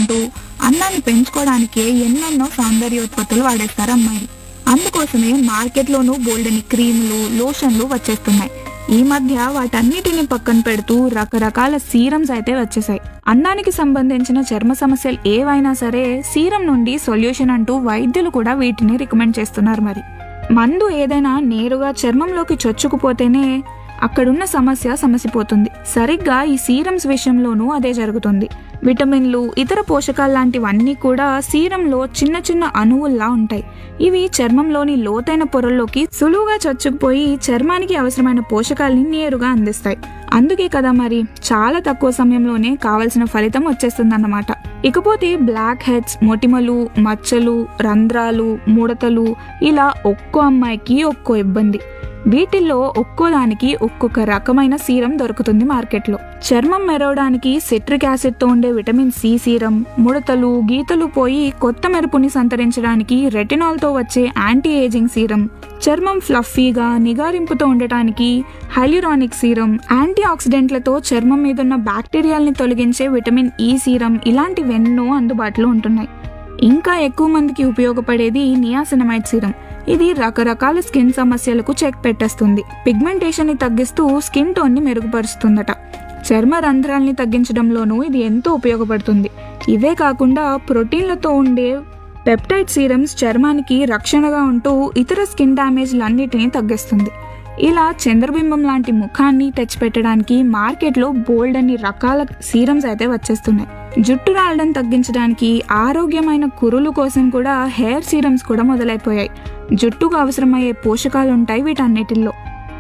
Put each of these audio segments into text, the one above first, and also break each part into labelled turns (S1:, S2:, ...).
S1: అంటూ అందాన్ని పెంచుకోవడానికే ఎన్నెన్నో సౌందర్యోత్పత్తులు వాడేస్తారు అమ్మాయిలు అందుకోసమే మార్కెట్లోనూ బోల్డని క్రీములు లోషన్లు వచ్చేస్తున్నాయి ఈ మధ్య వాటన్నిటిని పక్కన పెడుతూ రకరకాల సీరమ్స్ అయితే వచ్చేసాయి అందానికి సంబంధించిన చర్మ సమస్యలు ఏవైనా సరే సీరం నుండి సొల్యూషన్ అంటూ వైద్యులు కూడా వీటిని రికమెండ్ చేస్తున్నారు మరి మందు ఏదైనా నేరుగా చర్మంలోకి చొచ్చుకుపోతేనే అక్కడున్న సమస్య సమసిపోతుంది సరిగ్గా ఈ సీరమ్స్ విషయంలోనూ అదే జరుగుతుంది విటమిన్లు ఇతర పోషకాలు లాంటివన్నీ కూడా సీరంలో చిన్న చిన్న అణువుల్లా ఉంటాయి ఇవి చర్మంలోని లోతైన పొరల్లోకి సులువుగా చొచ్చుకుపోయి చర్మానికి అవసరమైన పోషకాల్ని నేరుగా అందిస్తాయి అందుకే కదా మరి చాలా తక్కువ సమయంలోనే కావలసిన ఫలితం వచ్చేస్తుందన్నమాట ఇకపోతే బ్లాక్ హెడ్స్ మొటిమలు మచ్చలు రంధ్రాలు ముడతలు ఇలా ఒక్కో అమ్మాయికి ఒక్కో ఇబ్బంది వీటిల్లో ఒక్కో దానికి ఒక్కొక్క రకమైన సీరం దొరుకుతుంది మార్కెట్లో చర్మం మెరవడానికి సిట్రిక్ యాసిడ్తో ఉండే విటమిన్ సి సీరం ముడతలు గీతలు పోయి కొత్త మెరుపుని సంతరించడానికి రెటినాల్తో వచ్చే యాంటీ ఏజింగ్ సీరం చర్మం ఫ్లఫీగా నిగారింపుతో ఉండటానికి హైల్యూరానిక్ సీరం యాంటీ ఆక్సిడెంట్లతో చర్మం మీద ఉన్న బ్యాక్టీరియాల్ని తొలగించే విటమిన్ ఈ సీరం ఇలాంటివెన్నో అందుబాటులో ఉంటున్నాయి ఇంకా ఎక్కువ మందికి ఉపయోగపడేది నియాసినమైడ్ సీరం ఇది రకరకాల స్కిన్ సమస్యలకు చెక్ పెట్టేస్తుంది పిగ్మెంటేషన్ ని తగ్గిస్తూ స్కిన్ టోన్ ని మెరుగుపరుస్తుందట చర్మ రంధ్రాల్ని తగ్గించడంలోనూ ఇది ఎంతో ఉపయోగపడుతుంది ఇవే కాకుండా ప్రోటీన్లతో ఉండే పెప్టైడ్ సీరమ్స్ చర్మానికి రక్షణగా ఉంటూ ఇతర స్కిన్ డ్యామేజ్లన్నిటినీ తగ్గిస్తుంది ఇలా చంద్రబింబం లాంటి ముఖాన్ని తెచ్చిపెట్టడానికి మార్కెట్లో బోల్డ్ అన్ని రకాల సీరమ్స్ అయితే వచ్చేస్తున్నాయి జుట్టు రాలడం తగ్గించడానికి ఆరోగ్యమైన కురులు కోసం కూడా హెయిర్ సీరమ్స్ కూడా మొదలైపోయాయి జుట్టుకు అవసరమయ్యే పోషకాలు ఉంటాయి వీటన్నిటిల్లో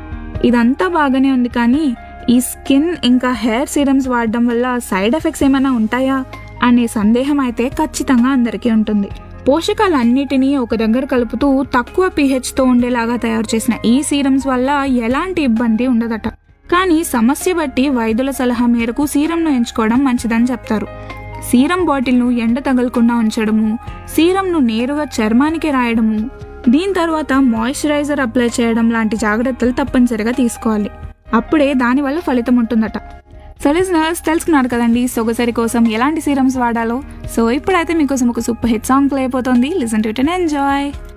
S1: ఇదంతా బాగానే ఉంది కానీ ఈ స్కిన్ ఇంకా హెయిర్ సీరమ్స్ వాడడం వల్ల సైడ్ ఎఫెక్ట్స్ ఏమైనా ఉంటాయా అనే సందేహం అయితే ఖచ్చితంగా అందరికీ ఉంటుంది పోషకాలన్నిటినీ ఒక దగ్గర కలుపుతూ తక్కువ పీహెచ్తో ఉండేలాగా తయారు చేసిన ఈ సీరమ్స్ వల్ల ఎలాంటి ఇబ్బంది ఉండదట కానీ సమస్య బట్టి వైద్యుల సలహా మేరకు సీరంను ఎంచుకోవడం మంచిదని చెప్తారు సీరం బాటిల్ను ఎండ తగలకుండా ఉంచడము సీరంను నేరుగా చర్మానికి రాయడము దీని తర్వాత మాయిశ్చరైజర్ అప్లై చేయడం లాంటి జాగ్రత్తలు తప్పనిసరిగా తీసుకోవాలి అప్పుడే దానివల్ల ఫలితం ఉంటుందట సో లిజనర్స్ తెలుసుకున్నారు కదండి సొగసరి కోసం ఎలాంటి సీరమ్స్ వాడాలో సో ఇప్పుడైతే మీకోసం ఒక సూపర్ హిట్ సాంగ్ ప్లే అయిపోతుంది listen to it and enjoy